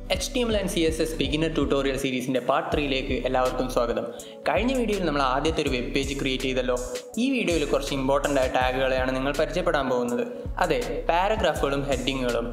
H T M L and C S S beginner tutorial സീരീസിൻ്റെ part ത്രീയിലേക്ക് എല്ലാവർക്കും സ്വാഗതം കഴിഞ്ഞ വീഡിയോയിൽ നമ്മൾ ആദ്യത്തെ ഒരു വെബ് പേജ് ക്രിയേറ്റ് ചെയ്തല്ലോ ഈ വീഡിയോയിൽ കുറച്ച് ഇമ്പോർട്ടൻ്റ് ആയ ടാഗുകളെയാണ് നിങ്ങൾ പരിചയപ്പെടാൻ പോകുന്നത് അതെ പാരഗ്രാഫുകളും ഹെഡിങ്ങുകളും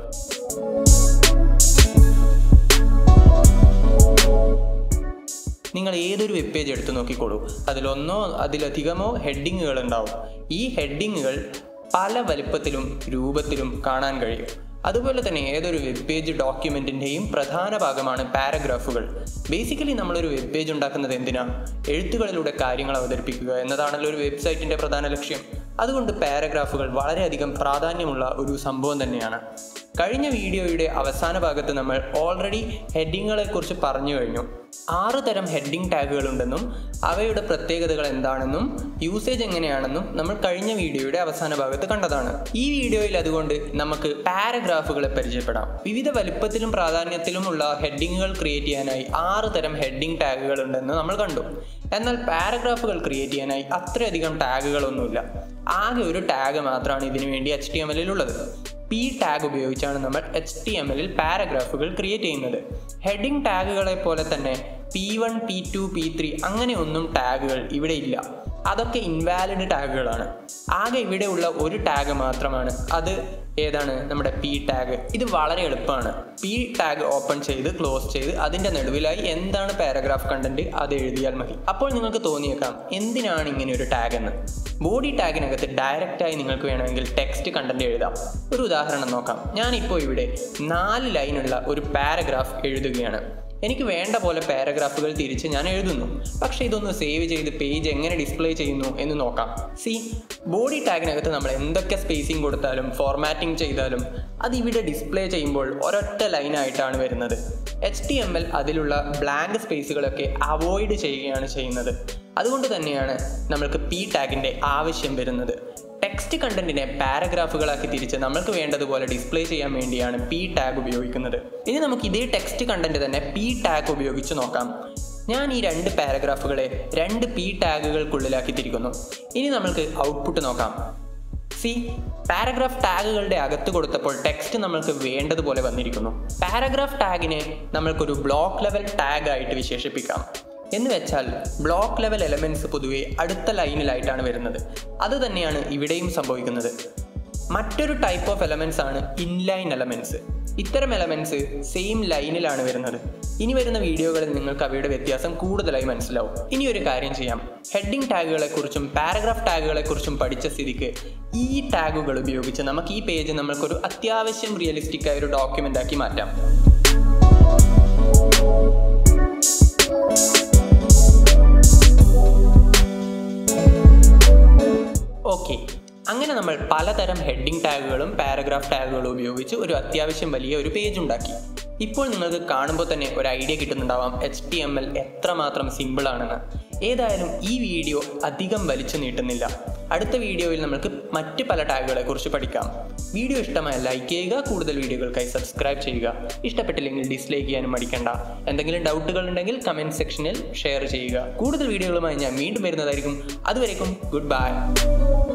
നിങ്ങൾ ഏതൊരു വെബ് പേജ് എടുത്തു നോക്കിക്കോളൂ അതിലൊന്നോ അതിലധികമോ ഹെഡിങ്ങുകൾ ഉണ്ടാവും ഈ ഹെഡിങ്ങുകൾ പല വലിപ്പത്തിലും രൂപത്തിലും കാണാൻ കഴിയും അതുപോലെ തന്നെ ഏതൊരു വെബ് പേജ് ഡോക്യുമെൻറ്റിൻ്റെയും പ്രധാന ഭാഗമാണ് പാരഗ്രാഫുകൾ ബേസിക്കലി നമ്മളൊരു വെബ് പേജ് ഉണ്ടാക്കുന്നത് എന്തിനാ എഴുത്തുകളിലൂടെ കാര്യങ്ങൾ അവതരിപ്പിക്കുക എന്നതാണല്ലോ ഒരു വെബ്സൈറ്റിൻ്റെ പ്രധാന ലക്ഷ്യം അതുകൊണ്ട് പാരഗ്രാഫുകൾ വളരെയധികം പ്രാധാന്യമുള്ള ഒരു സംഭവം തന്നെയാണ് കഴിഞ്ഞ വീഡിയോയുടെ അവസാന ഭാഗത്ത് നമ്മൾ ഓൾറെഡി ഹെഡിങ്ങുകളെക്കുറിച്ച് പറഞ്ഞു കഴിഞ്ഞു ആറ് തരം ഹെഡിങ് ടാഗുകൾ ഉണ്ടെന്നും അവയുടെ പ്രത്യേകതകൾ എന്താണെന്നും യൂസേജ് എങ്ങനെയാണെന്നും നമ്മൾ കഴിഞ്ഞ വീഡിയോയുടെ അവസാന ഭാഗത്ത് കണ്ടതാണ് ഈ വീഡിയോയിൽ അതുകൊണ്ട് നമുക്ക് പാരഗ്രാഫുകളെ പരിചയപ്പെടാം വിവിധ വലിപ്പത്തിലും പ്രാധാന്യത്തിലുമുള്ള ഹെഡിങ്ങുകൾ ക്രിയേറ്റ് ചെയ്യാനായി ആറ് തരം ഹെഡിങ് ടാഗുകൾ ഉണ്ടെന്ന് നമ്മൾ കണ്ടു എന്നാൽ പാരഗ്രാഫുകൾ ക്രിയേറ്റ് ചെയ്യാനായി അത്രയധികം ടാഗുകളൊന്നുമില്ല ആകെ ഒരു ടാഗ് മാത്രമാണ് ഇതിനു വേണ്ടി എച്ച് ടി എം എല്ലിൽ ഉള്ളത് പി ടാഗ് ഉപയോഗിച്ചാണ് നമ്മൾ എച്ച് ടി എം എല്ലിൽ പാരഗ്രാഫുകൾ ക്രിയേറ്റ് ചെയ്യുന്നത് ഹെഡിങ് ടാഗുകളെ പോലെ തന്നെ P one P two P three അങ്ങനെ ഒന്നും ടാഗുകൾ ഇവിടെ ഇല്ല അതൊക്കെ ഇൻവാലിഡ് ടാഗുകളാണ് ആകെ ഇവിടെ ഉള്ള ഒരു ടാഗ് മാത്രമാണ് അത് ഏതാണ് നമ്മുടെ പി ടാഗ് ഇത് വളരെ എളുപ്പമാണ് പി ടാഗ് ഓപ്പൺ ചെയ്ത് ക്ലോസ് ചെയ്ത് അതിൻ്റെ നടുവിലായി എന്താണ് പാരഗ്രാഫ് കണ്ടന്റ് അത് എഴുതിയാൽ മതി അപ്പോൾ നിങ്ങൾക്ക് തോന്നിയേക്കാം എന്തിനാണ് ഇങ്ങനെ ഒരു ടാഗ് എന്ന് ബോഡി ടാഗിനകത്ത് ഡയറക്റ്റായി നിങ്ങൾക്ക് വേണമെങ്കിൽ ടെക്സ്റ്റ് കണ്ടന്റ് എഴുതാം ഒരു ഉദാഹരണം നോക്കാം ഞാനിപ്പോൾ ഇവിടെ നാല് ലൈനുള്ള ഒരു പാരഗ്രാഫ് എഴുതുകയാണ് എനിക്ക് വേണ്ട പോലെ പാരഗ്രാഫുകൾ തിരിച്ച് ഞാൻ എഴുതുന്നു പക്ഷേ ഇതൊന്ന് സേവ് ചെയ്ത് പേജ് എങ്ങനെ ഡിസ്പ്ലേ ചെയ്യുന്നു എന്ന് നോക്കാം സി ബോഡി ടാഗിനകത്ത് നമ്മൾ എന്തൊക്കെ സ്പേസിങ് കൊടുത്താലും ഫോർമാറ്റിംഗ് ചെയ്താലും അത് ഇവിടെ ഡിസ്പ്ലേ ചെയ്യുമ്പോൾ ഒരൊറ്റ ലൈനായിട്ടാണ് വരുന്നത് എച്ച് ടി എം എൽ അതിലുള്ള ബ്ലാങ്ക് സ്പേസുകളൊക്കെ അവോയ്ഡ് ചെയ്യുകയാണ് ചെയ്യുന്നത് അതുകൊണ്ട് തന്നെയാണ് നമ്മൾക്ക് പി ടാഗിൻ്റെ ആവശ്യം വരുന്നത് ടെക്സ്റ്റ് കണ്ടന്റിനെ പാരഗ്രാഫുകളാക്കി തിരിച്ച് നമ്മൾക്ക് വേണ്ടതുപോലെ ഡിസ്പ്ലേ ചെയ്യാൻ വേണ്ടിയാണ് പി ടാഗ് ഉപയോഗിക്കുന്നത് ഇനി നമുക്ക് ഇതേ ടെക്സ്റ്റ് കണ്ടന്റ് തന്നെ പി ടാഗ് ഉപയോഗിച്ച് നോക്കാം ഞാൻ ഈ രണ്ട് പാരഗ്രാഫുകളെ രണ്ട് പി ടാഗുകൾക്കുള്ളിലാക്കി തിരിക്കുന്നു ഇനി നമ്മൾക്ക് ഔട്ട്പുട്ട് നോക്കാം സി പാരഗ്രാഫ് ടാഗുകളുടെ അകത്ത് കൊടുത്തപ്പോൾ ടെക്സ്റ്റ് നമ്മൾക്ക് വേണ്ടതുപോലെ വന്നിരിക്കുന്നു പാരഗ്രാഫ് ടാഗിനെ നമ്മൾക്കൊരു ബ്ലോക്ക് ലെവൽ ടാഗ് ആയിട്ട് വിശേഷിപ്പിക്കാം എന്ന് വെച്ചാൽ ബ്ലോക്ക് ലെവൽ എലമെൻറ്റ്സ് പൊതുവെ അടുത്ത ലൈനിലായിട്ടാണ് വരുന്നത് അത് തന്നെയാണ് ഇവിടെയും സംഭവിക്കുന്നത് മറ്റൊരു ടൈപ്പ് ഓഫ് എലമെൻറ്റ്സ് ആണ് ഇൻലൈൻ എലമെൻറ്റ്സ് ഇത്തരം എലമെൻറ്റ്സ് സെയിം ലൈനിലാണ് വരുന്നത് ഇനി വരുന്ന വീഡിയോകളിൽ നിങ്ങൾക്ക് അവയുടെ വ്യത്യാസം കൂടുതലായി മനസ്സിലാവും ഇനി ഒരു കാര്യം ചെയ്യാം ഹെഡിങ് ടാഗുകളെക്കുറിച്ചും പാരഗ്രാഫ് ടാഗുകളെക്കുറിച്ചും പഠിച്ച സ്ഥിതിക്ക് ഈ ടാഗുകൾ ഉപയോഗിച്ച് നമുക്ക് ഈ പേജ് നമ്മൾക്കൊരു അത്യാവശ്യം റിയലിസ്റ്റിക് ആയ ഒരു ഡോക്യുമെൻ്റ് ആക്കി മാറ്റാം ഓക്കെ അങ്ങനെ നമ്മൾ പലതരം ഹെഡിങ് ടാഗുകളും പാരഗ്രാഫ് ടാഗുകളും ഉപയോഗിച്ച് ഒരു അത്യാവശ്യം വലിയ ഒരു പേജ് ഉണ്ടാക്കി ഇപ്പോൾ നിങ്ങൾക്ക് കാണുമ്പോൾ തന്നെ ഒരു ഐഡിയ കിട്ടുന്നുണ്ടാവാം എച്ച് ടി എം എൽ എത്രമാത്രം സിമ്പിൾ ആണെന്ന് ഏതായാലും ഈ വീഡിയോ അധികം വലിച്ചു നീട്ടുന്നില്ല അടുത്ത വീഡിയോയിൽ നമുക്ക് മറ്റ് പല ടാഗുകളെ കുറിച്ച് പഠിക്കാം വീഡിയോ ഇഷ്ടമായ ലൈക്ക് ചെയ്യുക കൂടുതൽ വീഡിയോകൾക്കായി സബ്സ്ക്രൈബ് ചെയ്യുക ഇഷ്ടപ്പെട്ടില്ലെങ്കിൽ ഡിസ്ലൈക്ക് ചെയ്യാനും മടിക്കണ്ട എന്തെങ്കിലും ഡൗട്ടുകൾ ഉണ്ടെങ്കിൽ കമൻറ്റ് സെക്ഷനിൽ ഷെയർ ചെയ്യുക കൂടുതൽ വീഡിയോകളുമായി ഞാൻ വീണ്ടും വരുന്നതായിരിക്കും അതുവരേക്കും ഗുഡ് ബൈ